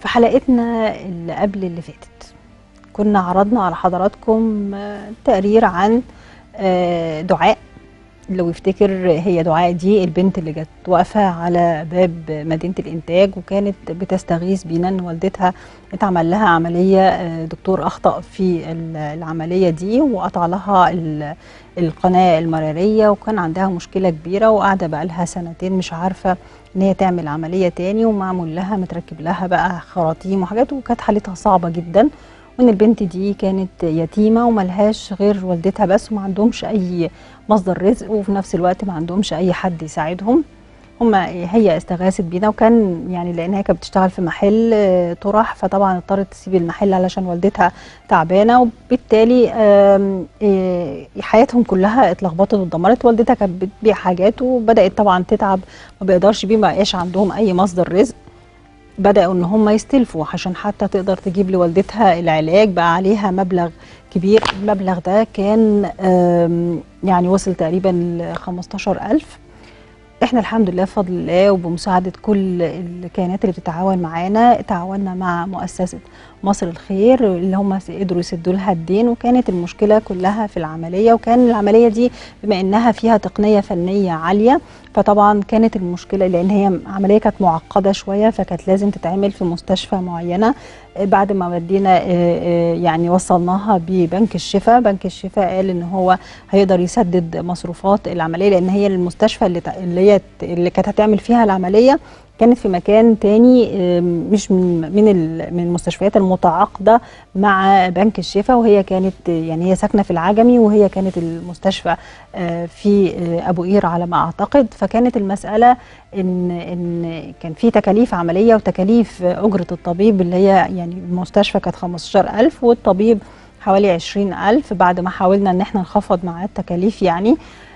في حلقتنا اللي قبل اللي فاتت كنا عرضنا على حضراتكم آه، تقرير عن آه، دعاء لو يفتكر هي دعاء دي البنت اللي جت واقفة على باب مدينة الإنتاج وكانت بتستغيث بينا إن والدتها اتعمل لها عملية آه، دكتور أخطأ في ال- العملية دي وقطع لها ال- القناة المرارية وكان عندها مشكلة كبيرة وقاعدة بقى لها سنتين مش عارفة إن هي تعمل عملية تاني ومعمول لها متركب لها بقى خراطيم وحاجات وكانت حالتها صعبة جدا وان البنت دي كانت يتيمه وملهاش غير والدتها بس وما عندهمش اي مصدر رزق وفي نفس الوقت ما عندهمش اي حد يساعدهم هما هي استغاثت بينا وكان يعني لانها كانت بتشتغل في محل آه، طرح فطبعا اضطرت تسيب المحل علشان والدتها تعبانه وبالتالي آم، آه، حياتهم كلها اتلخبطت واتدمرت والدتها كانت بتبيع حاجات وبدات طبعا تتعب ما بيقدرش بيه ما بقاش عندهم اي مصدر رزق بدأوا ان هم يستلفوا عشان حتى تقدر تجيب لوالدتها العلاج بقى عليها مبلغ كبير المبلغ ده كان آم، يعني وصل تقريبا ل 15000 احنا الحمد لله بفضل الله وبمساعدة كل الكيانات اللي بتتعاون معانا تعاوننا مع مؤسسة مصر الخير اللي هم قدروا يسدوا لها الدين وكانت المشكلة كلها في العملية وكان العملية دي بما انها فيها تقنية فنية عالية فطبعا كانت المشكله لان هي عمليه كانت معقده شويه فكانت لازم تتعمل في مستشفى معينه آه، بعد ما ودينا آه، آه، يعني وصلناها ببنك الشفاء بنك الشفاء قال ان هو هيقدر يسدد مصروفات العمليه لان هي المستشفى اللي تع- اللي هي اللي كانت هتعمل فيها العمليه كانت في مكان تاني آه، مش من من ال- من المستشفيات المتعاقده مع بنك الشفاء وهي كانت آه، يعني هي ساكنه في العجمي وهي كانت المستشفى آه، في آه، ابو قير على ما اعتقد فكانت المساله ان ان كان في تكاليف عمليه وتكاليف آه، اجره الطبيب اللي هي يعني المستشفى كانت 15000 والطبيب حوالي 20000 بعد ما حاولنا ان احنا نخفض معاه التكاليف يعني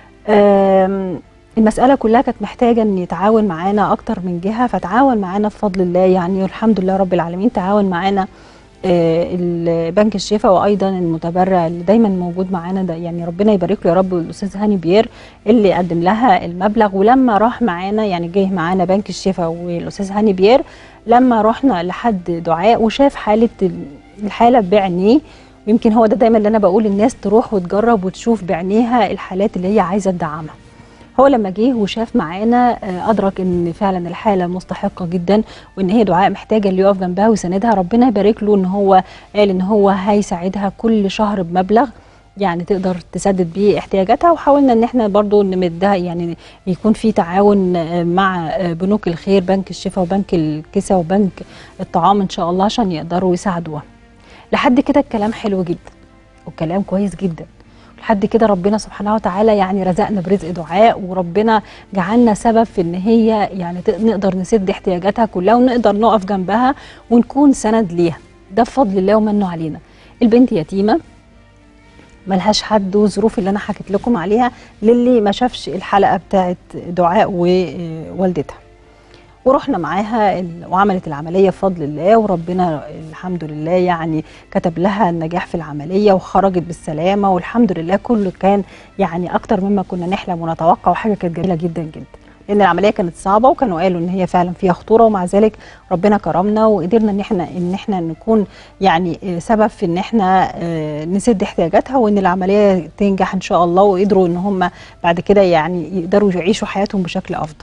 آم، المسألة كلها كانت محتاجة ان يتعاون معانا اكتر من جهة فتعاون معانا بفضل الله يعني والحمد لله رب العالمين تعاون معانا آه، ال- بنك الشفاء وايضا المتبرع اللي دايما موجود معانا ده يعني ربنا يبارك له يا رب الاستاذ هاني بيير اللي قدم لها المبلغ ولما راح معانا يعني جه معانا بنك الشفاء والاستاذ هاني بيير لما رحنا لحد دعاء وشاف حاله ال- الحاله بعينيه ويمكن هو ده دايما اللي انا بقول الناس تروح وتجرب وتشوف بعينيها الحالات اللي هي عايزه تدعمها هو لما جه وشاف معانا آه، ادرك ان فعلا الحاله مستحقه جدا وان هي دعاء محتاجه اللي يقف جنبها ويساندها ربنا يبارك له ان هو قال ان هو هيساعدها كل شهر بمبلغ يعني تقدر تسدد بيه احتياجاتها وحاولنا ان احنا برضو نمدها يعني يكون في تعاون آه، مع آه، بنوك الخير بنك الشفاء وبنك الكسى وبنك الطعام ان شاء الله عشان يقدروا يساعدوها لحد كده الكلام حلو جدا والكلام كويس جدا لحد كده ربنا سبحانه وتعالى يعني رزقنا برزق دعاء وربنا جعلنا سبب في ان هي يعني ت- نقدر نسد احتياجاتها كلها ونقدر نقف جنبها ونكون سند ليها ده بفضل الله ومنه علينا البنت يتيمه ملهاش حد والظروف اللي انا حكيت لكم عليها للي ما شافش الحلقه بتاعت دعاء ووالدتها ورحنا معاها ال- وعملت العمليه بفضل الله وربنا الحمد لله يعني كتب لها النجاح في العمليه وخرجت بالسلامه والحمد لله كله كان يعني اكتر مما كنا نحلم ونتوقع وحاجه كانت جميله جدا جدا لان العمليه كانت صعبه وكانوا قالوا ان هي فعلا فيها خطوره ومع ذلك ربنا كرمنا وقدرنا ان احنا ان احنا نكون يعني آه، سبب في ان احنا آه، نسد احتياجاتها وان العمليه تنجح ان شاء الله وقدروا ان هم بعد كده يعني يقدروا يعيشوا حياتهم بشكل افضل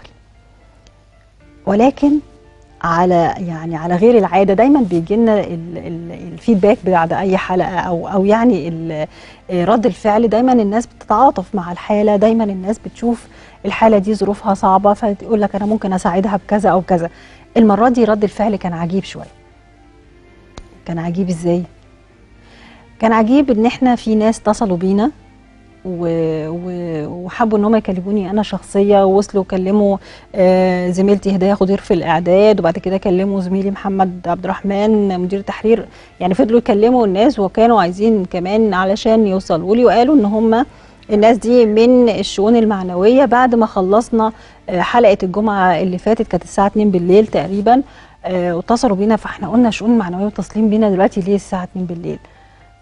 ولكن على يعني على غير العاده دايما بيجي لنا ال- ال- الفيدباك بعد اي حلقه او او يعني ال- رد الفعل دايما الناس بتتعاطف مع الحاله دايما الناس بتشوف الحاله دي ظروفها صعبه فتقول لك انا ممكن اساعدها بكذا او كذا المره دي رد الفعل كان عجيب شويه كان عجيب ازاي كان عجيب ان احنا في ناس اتصلوا بينا و... و... وحبوا ان هم يكلموني انا شخصيه ووصلوا كلموا آه زميلتي هدايه خضير في الاعداد وبعد كده كلموا زميلي محمد عبد الرحمن مدير تحرير يعني فضلوا يكلموا الناس وكانوا عايزين كمان علشان يوصلوا لي وقالوا ان هم الناس دي من الشؤون المعنويه بعد ما خلصنا آه حلقه الجمعه اللي فاتت كانت الساعه 2 بالليل تقريبا آه واتصلوا بينا فاحنا قلنا شؤون معنويه متصلين بينا دلوقتي ليه الساعه 2 بالليل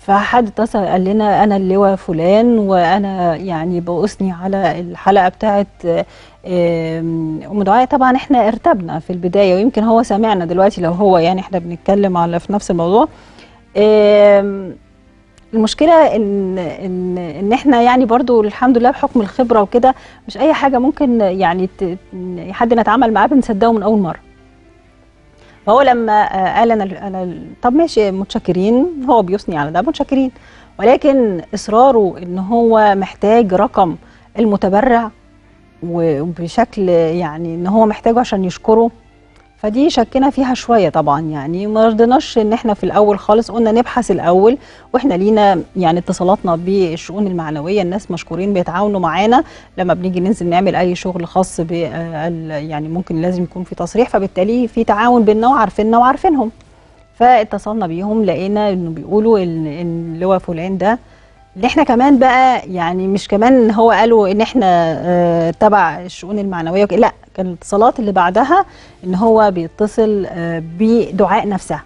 فحد اتصل قال لنا انا اللواء فلان وانا يعني بأثني على الحلقه بتاعت آم، ام دعاء طبعا احنا ارتبنا في البدايه ويمكن هو سامعنا دلوقتي لو هو يعني احنا بنتكلم على في نفس الموضوع آم، المشكله ان ان ان احنا يعني برضو الحمد لله بحكم الخبره وكده مش اي حاجه ممكن يعني ت- حد نتعامل معاه بنصدقه من اول مره فهو لما آه، قال انا انا طب ماشي متشكرين هو بيثني على ده متشكرين ولكن اصراره ان هو محتاج رقم المتبرع وبشكل يعني ان هو محتاجه عشان يشكره فدي شكنا فيها شويه طبعا يعني ما رضيناش ان احنا في الاول خالص قلنا نبحث الاول واحنا لينا يعني اتصالاتنا بالشؤون المعنويه الناس مشكورين بيتعاونوا معانا لما بنيجي ننزل نعمل اي شغل خاص ب يعني ممكن لازم يكون في تصريح فبالتالي في تعاون بيننا وعارفيننا وعارفينهم فاتصلنا بيهم لقينا انه بيقولوا ان إن اللواء فلان ده اللي احنا كمان بقى يعني مش كمان هو قالوا ان احنا آه، تبع الشؤون المعنويه وكده، لا كان الاتصالات اللي بعدها ان هو بيتصل آه، بدعاء نفسها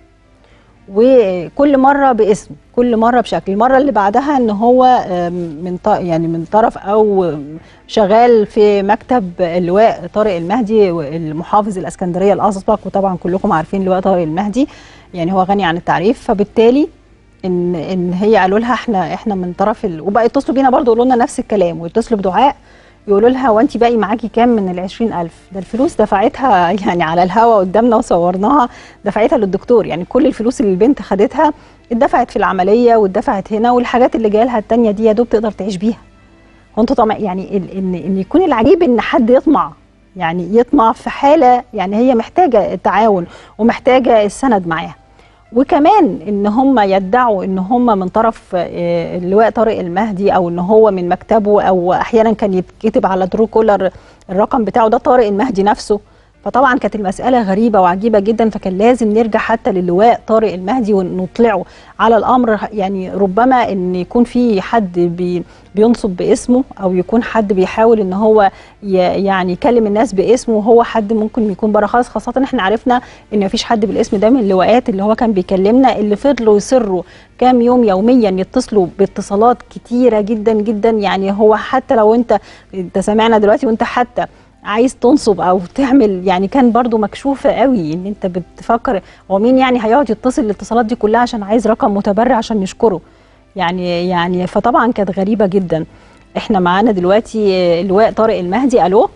وكل مره باسم كل مره بشكل المره اللي بعدها ان هو آم، من ط- يعني من طرف او شغال في مكتب اللواء طارق المهدي المحافظ الاسكندريه الاسبق وطبعا كلكم عارفين اللواء طارق المهدي يعني هو غني عن التعريف فبالتالي ان ان هي قالوا لها احنا احنا من طرف ال... وبقى يتصلوا بينا برضه يقولوا لنا نفس الكلام ويتصلوا بدعاء يقولوا لها وانت باقي معاكي كام من ال 20000 ده الفلوس دفعتها يعني على الهوا قدامنا وصورناها دفعتها للدكتور يعني كل الفلوس اللي البنت خدتها اتدفعت في العمليه واتدفعت هنا والحاجات اللي جايه لها التانيه دي يا دوب تقدر تعيش بيها هو انتوا طمع يعني ال- ان ان يكون العجيب ان حد يطمع يعني يطمع في حاله يعني هي محتاجه التعاون ومحتاجه السند معاها وكمان ان هم يدعوا ان هم من طرف آه، اللواء طارق المهدي او ان هو من مكتبه او احيانا كان يتكتب على ترو كولر الرقم بتاعه ده طارق المهدي نفسه فطبعا كانت المسألة غريبة وعجيبة جدا فكان لازم نرجع حتى للواء طارق المهدي ونطلعه على الأمر يعني ربما إن يكون في حد بي بينصب باسمه أو يكون حد بيحاول إن هو ي- يعني يكلم الناس باسمه وهو حد ممكن يكون بره خالص خاصة إحنا عرفنا إن مفيش حد بالاسم ده من اللواءات اللي هو كان بيكلمنا اللي فضلوا يصروا كام يوم يوميا يتصلوا باتصالات كتيرة جدا جدا يعني هو حتى لو أنت أنت سامعنا دلوقتي وأنت حتى عايز تنصب او تعمل يعني كان برضو مكشوفه قوي ان انت بتفكر هو مين يعني هيقعد يتصل الاتصالات دي كلها عشان عايز رقم متبرع عشان يشكره يعني يعني فطبعا كانت غريبه جدا احنا معانا دلوقتي اللواء طارق المهدي الو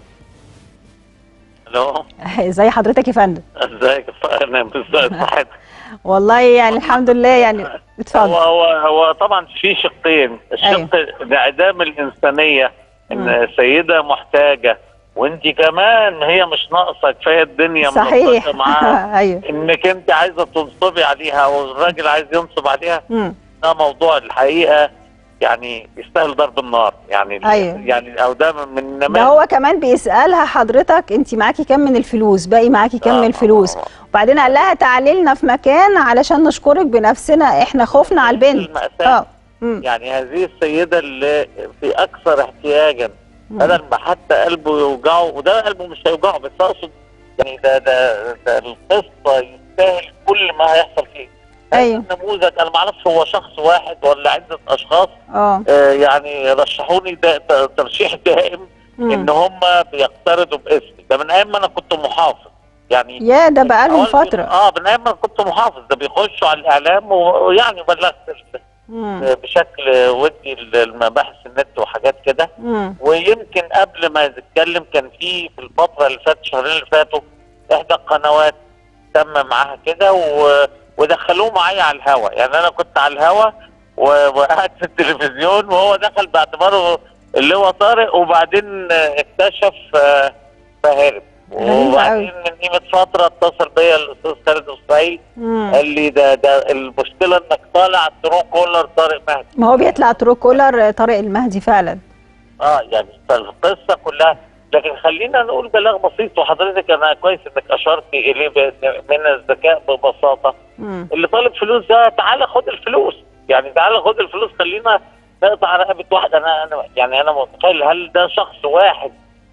الو ازي حضرتك يا فندم ازيك انا ازاي صحتك والله يعني الحمد لله يعني هو اتفضل هو هو طبعا في شقين الشق انعدام الانسانيه ان سيده محتاجه وانت كمان هي مش ناقصه كفايه الدنيا صحيح ملخبطة معاها ايوه انك انت عايزه تنصبي عليها والراجل عايز ينصب عليها مم. ده موضوع الحقيقه يعني يستاهل ضرب النار يعني أيوة. يعني او ده من ده نماذج هو كمان بيسالها حضرتك انت معاكي كام من الفلوس باقي معاكي كام من آه. الفلوس وبعدين قال لها تعالي لنا في مكان علشان نشكرك بنفسنا احنا خوفنا على البنت المأساة. اه مم. يعني هذه السيدة اللي في أكثر احتياجا بدل ما حتى قلبه يوجعه وده قلبه مش هيوجعه بس أقصد يعني ده ده, ده القصة يستاهل كل ما هيحصل فيه أيوه. النموذج أنا معرفش هو شخص واحد ولا عدة أشخاص اه آه يعني رشحوني ده ت- ترشيح دائم مم. إن هم بيقترضوا باسمي ده من أيام ما أنا كنت محافظ يعني يا ده بقالهم أول- فتره اه من ايام ما كنت محافظ ده بيخشوا على الاعلام و- ويعني بلغت ال- مم. بشكل ودي المباحث النت وحاجات كده مم. ويمكن قبل ما نتكلم كان في في الفتره اللي فاتت الشهرين اللي فاتوا احدى القنوات تم معاها كده و... ودخلوه معايا على الهوا يعني انا كنت على الهوا و... وقاعد في التلفزيون وهو دخل باعتباره اللي هو طارق وبعدين اكتشف آه، فهرب غريبة أوي. وبعدين من قيمه فتره اتصل بيا الاستاذ خالد اسماعيل مم. قال لي ده ده المشكله انك طالع ترو كولر طارق مهدي ما هو بيطلع ترو كولر طارق المهدي فعلا اه يعني فالقصه كلها لكن خلينا نقول بلاغ بسيط وحضرتك انا كويس انك اشرت اليه بأن من الذكاء ببساطه مم. اللي طالب فلوس ده تعالى خد الفلوس يعني تعالى خد الفلوس خلينا نقطع رقبه واحد انا انا يعني انا متخيل هل ده شخص واحد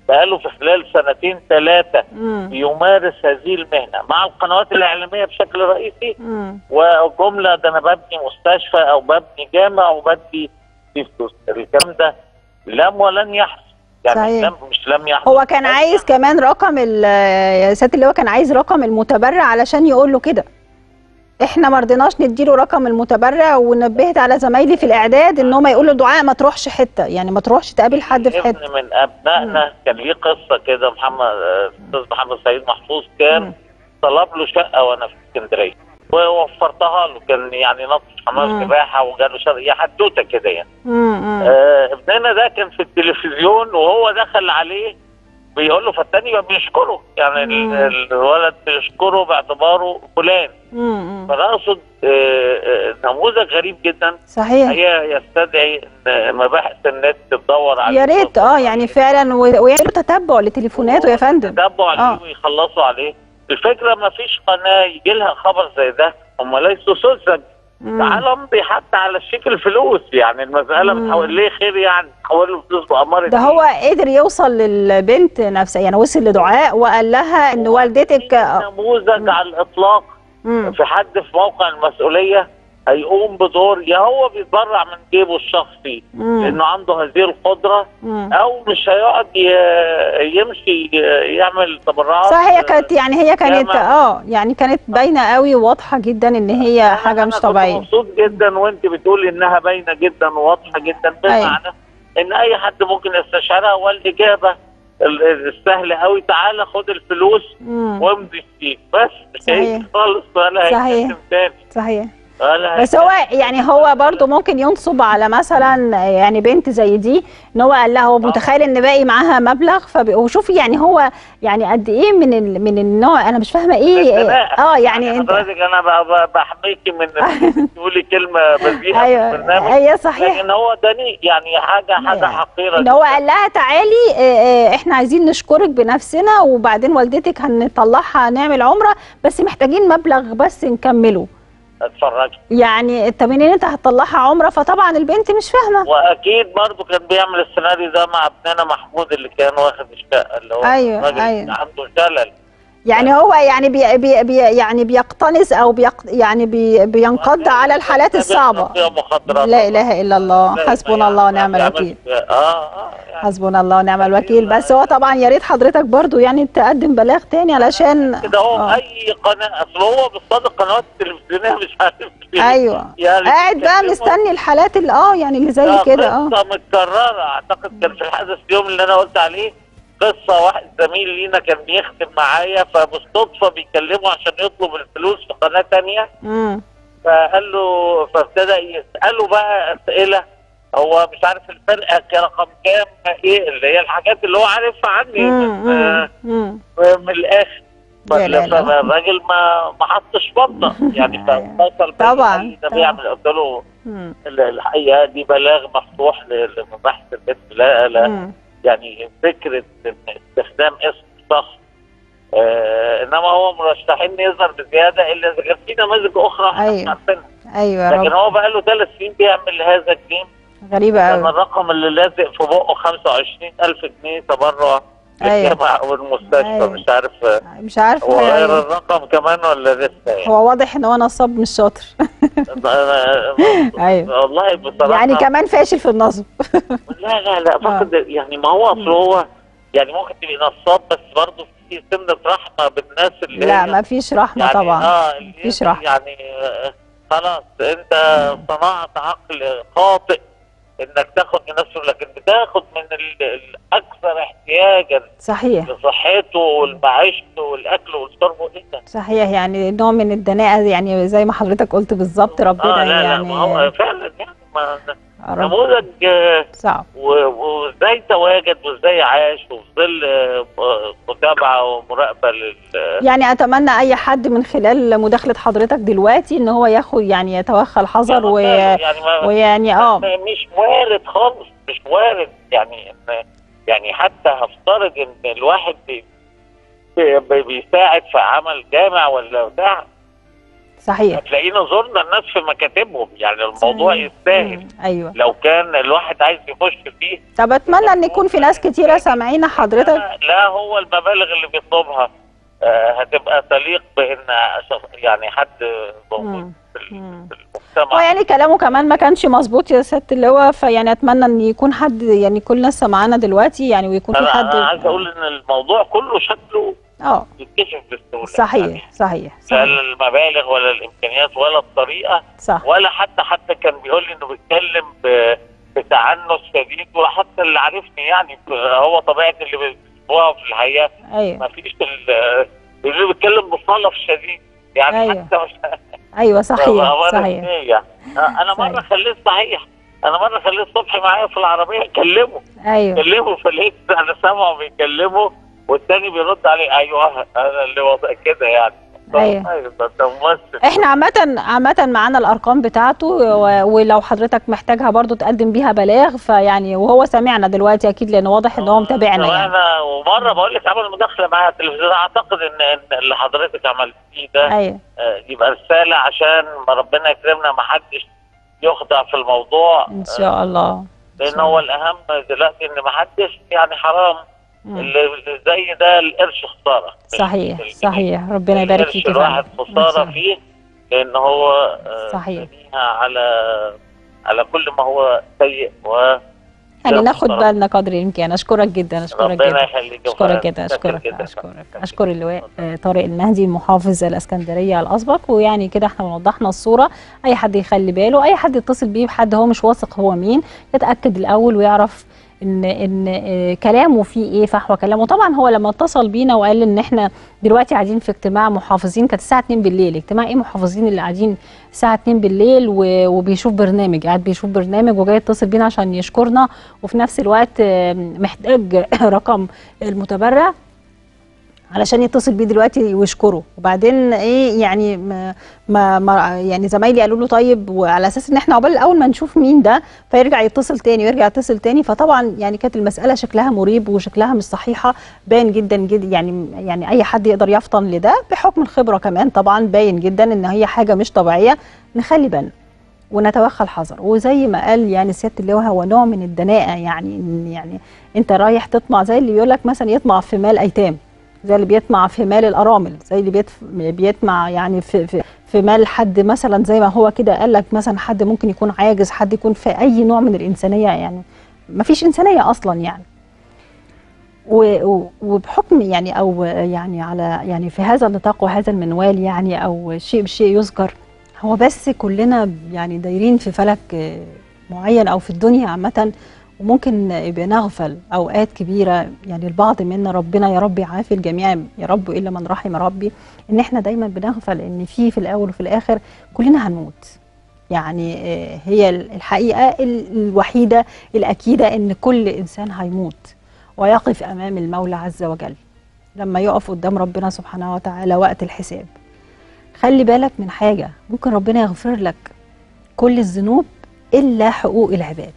بقاله في خلال سنتين ثلاثه مم. بيمارس هذه المهنه مع القنوات الاعلاميه بشكل رئيسي مم. وجمله ده انا ببني مستشفى او ببني جامع وبدي في فلوس الكلام ده لم ولن يحدث يعني صحيح. لم مش لم يحدث هو كان عايز كمان رقم ال- يا سياده اللواء كان عايز رقم المتبرع علشان يقول له كده احنا ما رضيناش نديله رقم المتبرع ونبهت على زمايلي في الاعداد ان هم يقولوا دعاء ما تروحش حته يعني ما تروحش تقابل حد في حته ابن من ابنائنا كان ليه قصه كده محمد آه، استاذ محمد سعيد محفوظ كان مم. طلب له شقه وانا في اسكندريه ووفرتها له كان يعني نط حمام مم. سباحه وجاله شقه هي حدوته كده يعني مم. مم. آه ابننا ده كان في التلفزيون وهو دخل عليه بيقول له فالتاني بقى بيشكره يعني ال- مم. الولد بيشكره باعتباره فلان مم. فانا اقصد آه، آه، نموذج غريب جدا صحيح هي يستدعي ان مباحث النت تدور عليه يا ريت اه يعني فعلا و- ويعملوا تتبع لتليفوناته يا فندم يتابعوا عليه آه. ويخلصوا عليه الفكره ما فيش قناه يجي لها خبر زي ده هم ليسوا سذج مم. تعال امضي حتى على الشيك الفلوس يعني المساله مم. بتحول ليه خير يعني تحول له فلوس باماره ده هو قدر يوصل للبنت نفسها يعني وصل لدعاء وقال لها ان والدتك نموذج على الاطلاق مم. في حد في موقع المسؤوليه هيقوم بدور يا هو بيتبرع من جيبه الشخصي مم. لانه عنده هذه القدره مم. او مش هيقعد ي- يمشي يعمل تبرعات صح هي كانت يعني هي كانت جامع. اه يعني كانت باينه قوي وواضحه جدا ان هي أنا- حاجه مش أنا طبيعيه كنت مبسوط جدا وانت بتقولي انها باينه جدا وواضحه جدا بمعنى ان اي حد ممكن يستشعرها والاجابه ال- السهله قوي تعالى خد الفلوس مم. وامضي الشيك بس صحيح. هي خالص ولا صحيح. هيتكلم تاني صحيح ولا بس هو يعني هو برضو ممكن ينصب على مثلا يعني بنت زي دي ان هو قال لها هو متخيل ان باقي معاها مبلغ فب... وشوفي يعني هو يعني قد ايه من ال... من النوع انا مش فاهمه ايه انتماء. اه يعني انت حضرتك انا ب- ب- بحميكي من إنك تقولي كلمه بذيئه في ايوه البرنامج هي صحيح لكن هو دني يعني حاجه حاجه حقيره ان هو قال لها تعالي آه، آه، احنا عايزين نشكرك بنفسنا وبعدين والدتك هنطلعها نعمل عمره بس محتاجين مبلغ بس نكمله اتفرجي يعني انت منين انت هتطلعها عمره فطبعا البنت مش فاهمه واكيد برضو كان بيعمل السيناريو ده مع ابننا محمود اللي كان واخد الشقه اللي هو أيوة، الراجل أيوة. اللي عنده شلل يعني هو يعني بي بي بي يعني بيقتنص او بيق يعني بي بينقض على الحالات الصعبه فيها مخدرات لا اله الا الله لا، حسبنا يعني الله ما ونعم بيعملش- الوكيل اه اه يعني حسبنا الله ونعم الوكيل بس هو طبعا يا ريت حضرتك برضو يعني تقدم بلاغ تاني علشان كده هو آه. اي قناه اصل هو بيصطاد قنوات تلفزيونيه مش عارف ليه. ايوه يعني قاعد بقى بيتكلموا- مستني الحالات اللي اه يعني اللي زي آه، كده اه قصه متكرره اعتقد كان في الحدث اليوم اللي انا قلت عليه قصه واحد زميل لينا كان بيخدم معايا فبالصدفه بيكلمه عشان يطلب الفلوس في قناه تانية امم فقال له فابتدى يساله بقى اسئله هو مش عارف الفرقه كرقم كام ايه اللي هي الحاجات اللي هو عارفها عني بس، آه، امم من الاخر يا لا لا. فالراجل ما ما حطش بطه يعني فاتصل بيا طبعاً، قال لي ده طبعاً. بيعمل قلت له امم ال- الحقيقه دي بلاغ مفتوح ل- لمباحث النت لا لا امم يعني فكره إن استخدام اسم شخص آه انما هو مرشحين يظهر بزياده الا اذا كان في نماذج اخرى احنا مش أيوة. عارفينها ايوه يا لكن رب هو بقى له ثلاث سنين بيعمل هذا الجيم غريبه كان قوي الرقم اللي لازق في بقه 25000 جنيه تبرع أيوة. للجامعه والمستشفى أيوة. مش عارف آه، مش عارفه هو غير يعني الرقم كمان ولا لسه يعني هو واضح ان هو نصاب مش شاطر أنا- ايوه والله بصراحه يعني كمان فاشل في النصب لا لا لا فقد يعني ما هو اصل هو يعني ممكن تبقي نصاب بس برضه في سنه رحمه بالناس اللي لا هي ما فيش رحمه يعني طبعا اه اللي مفيش هي رحمة. يعني آه، خلاص انت صنعت عقل خاطئ انك تاخد من نفسه لكن بتاخد من ال- الاكثر احتياجا صحيح لصحته ولمعيشته والاكل والشرب ايه ده؟ صحيح يعني نوع من الدناءة يعني زي ما حضرتك قلت بالظبط ربنا اه لا لا يعني ما هو فعلا يعني ما رب نموذج آه، صعب و- وازاي تواجد وازاي عاش وفي ظل آه، متابعه ومراقبه لل يعني اتمنى اي حد من خلال مداخله حضرتك دلوقتي ان هو ياخد يعني يتوخى الحذر و... يعني ما ويعني اه مش وارد خالص مش وارد يعني ان يعني حتى هفترض ان الواحد بي بي- بيساعد في عمل جامع ولا بتاع صحيح هتلاقينا زرنا الناس في مكاتبهم يعني الموضوع صحيح. يستاهل مم. ايوه لو كان الواحد عايز يخش فيه طب اتمنى ان يكون في ناس كتيره سامعين حضرتك لا, لا هو المبالغ اللي بيطلبها آه، هتبقى تليق بان شخص- يعني حد موجود مم. في ال- مم. في هو المجتمع يعني كلامه كمان ما كانش مظبوط يا ست اللواء فيعني اتمنى ان يكون حد يعني كل الناس سامعانا دلوقتي يعني ويكون في انا حد انا عايز اقول ان الموضوع كله شكله اه يتكشف بسهوله صحيح صحيح لا صحيح المبالغ ولا الامكانيات ولا الطريقه صح ولا حتى حتى كان بيقول لي انه بيتكلم ب- بتعنت شديد وحتى اللي عارفني يعني هو طبيعه اللي بيشوفوها في الحقيقه ايوه ما فيش ال- اللي بيتكلم بصلف شديد يعني أيوة. حتى مش ايوه صحيح أمانة صحيح إيه يعني. انا صحيح. مره خليت صحيح انا مره خليت صبحي معايا في العربيه اكلمه ايوه كلمه فلقيت انا سامعه بيكلمه والتاني بيرد عليه ايوه انا اللي وضع كده يعني أيوة. ايوه ده أنت ممثل احنا عامة عامة معانا الارقام بتاعته و- ولو حضرتك محتاجها برضو تقدم بيها بلاغ فيعني وهو سامعنا دلوقتي اكيد لان واضح ان هو متابعنا يعني انا ومره بقول لك عمل مداخله معايا على التلفزيون اعتقد ان إن اللي حضرتك عملتيه ده ايوه آه، يبقى رساله عشان ما ربنا يكرمنا ما حدش يخدع في الموضوع ان شاء الله لان هو الاهم دلوقتي ان ما حدش يعني حرام مم. اللي اللي زي ده القرش خساره صحيح ال- صحيح ربنا يبارك القرش فيك يا الواحد فندم. خساره فيه لان هو آه، صحيح. بنيها على على كل ما هو سيء و يعني لا ناخد محترم. بالنا قدر الامكان اشكرك جدا اشكرك ربنا جدا يخليك يا اشكرك فندم. جدا شكرا اشكرك جدا. اشكرك اشكر اللواء آه، طارق المهدي محافظ الاسكندريه الاسبق ويعني كده احنا وضحنا الصوره اي حد يخلي باله اي حد يتصل بيه بحد هو مش واثق هو مين يتاكد الاول ويعرف ان ان آه، كلامه فيه ايه فحوى كلامه طبعا هو لما اتصل بينا وقال ان احنا دلوقتي قاعدين في اجتماع محافظين كانت الساعه 2 بالليل اجتماع ايه محافظين اللي قاعدين الساعه 2 بالليل و- وبيشوف برنامج قاعد بيشوف برنامج وجاي يتصل بينا عشان يشكرنا وفي نفس الوقت آه، محتاج رقم المتبرع علشان يتصل بيه دلوقتي ويشكره وبعدين ايه يعني ما, ما, ما يعني زمايلي قالوا له طيب وعلى اساس ان احنا عقبال الاول ما نشوف مين ده فيرجع يتصل تاني ويرجع يتصل تاني فطبعا يعني كانت المساله شكلها مريب وشكلها مش صحيحه باين جدا جدا يعني يعني اي حد يقدر يفطن لده بحكم الخبره كمان طبعا باين جدا ان هي حاجه مش طبيعيه نخلي بالنا ونتوخى الحذر وزي ما قال يعني سياده اللواء هو نوع من الدناءه يعني إن يعني انت رايح تطمع زي اللي بيقول لك مثلا يطمع في مال ايتام زي اللي بيطمع في مال الارامل زي اللي بيتف- بيطمع يعني في في في مال حد مثلا زي ما هو كده قال لك مثلا حد ممكن يكون عاجز حد يكون في اي نوع من الانسانيه يعني ما فيش انسانيه اصلا يعني و- و- وبحكم يعني او يعني على يعني في هذا النطاق وهذا المنوال يعني او شيء بشيء يذكر هو بس كلنا يعني دايرين في فلك آه، معين او في الدنيا عامه وممكن يبقى نغفل اوقات كبيره يعني البعض منا ربنا يا رب يعافي الجميع يا رب الا من رحم ربي ان احنا دايما بنغفل ان في في الاول وفي الاخر كلنا هنموت يعني آه، هي الحقيقه ال- الوحيده الاكيده ان كل انسان هيموت ويقف امام المولى عز وجل لما يقف قدام ربنا سبحانه وتعالى وقت الحساب خلي بالك من حاجه ممكن ربنا يغفر لك كل الذنوب الا حقوق العباد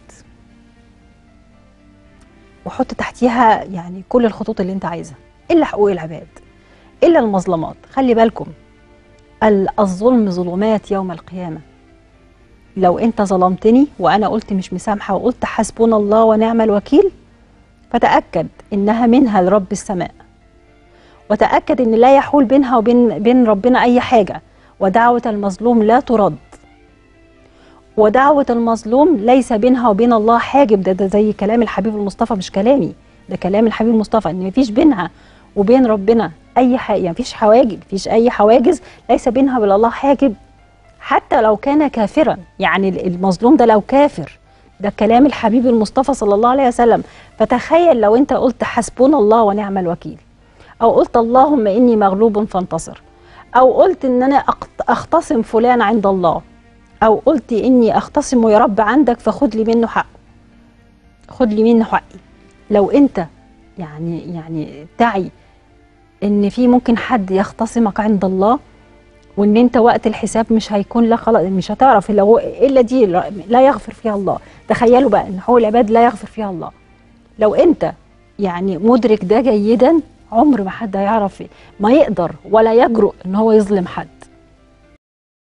وحط تحتيها يعني كل الخطوط اللي انت عايزها الا حقوق العباد الا المظلمات خلي بالكم ال- الظلم ظلمات يوم القيامه لو انت ظلمتني وانا قلت مش مسامحه وقلت حسبنا الله ونعم الوكيل فتاكد انها منها لرب السماء وتاكد ان لا يحول بينها وبين بين ربنا اي حاجه ودعوه المظلوم لا ترد ودعوة المظلوم ليس بينها وبين الله حاجب ده, ده زي كلام الحبيب المصطفى مش كلامي ده كلام الحبيب المصطفى ان مفيش بينها وبين ربنا اي حاجه يعني مفيش حواجب مفيش اي حواجز ليس بينها وبين الله حاجب حتى لو كان كافرا يعني المظلوم ده لو كافر ده كلام الحبيب المصطفى صلى الله عليه وسلم فتخيل لو انت قلت حسبنا الله ونعم الوكيل او قلت اللهم اني مغلوب فانتصر او قلت ان انا أقت- اختصم فلان عند الله او قلت اني اختصم يا رب عندك فخد لي منه حقه خد لي منه حقي لو انت يعني يعني تعي ان في ممكن حد يختصمك عند الله وان انت وقت الحساب مش هيكون لا خلاص مش هتعرف الا هو الا دي لا يغفر فيها الله تخيلوا بقى ان حقوق العباد لا يغفر فيها الله لو انت يعني مدرك ده جيدا عمر ما حد هيعرف ما يقدر ولا يجرؤ ان هو يظلم حد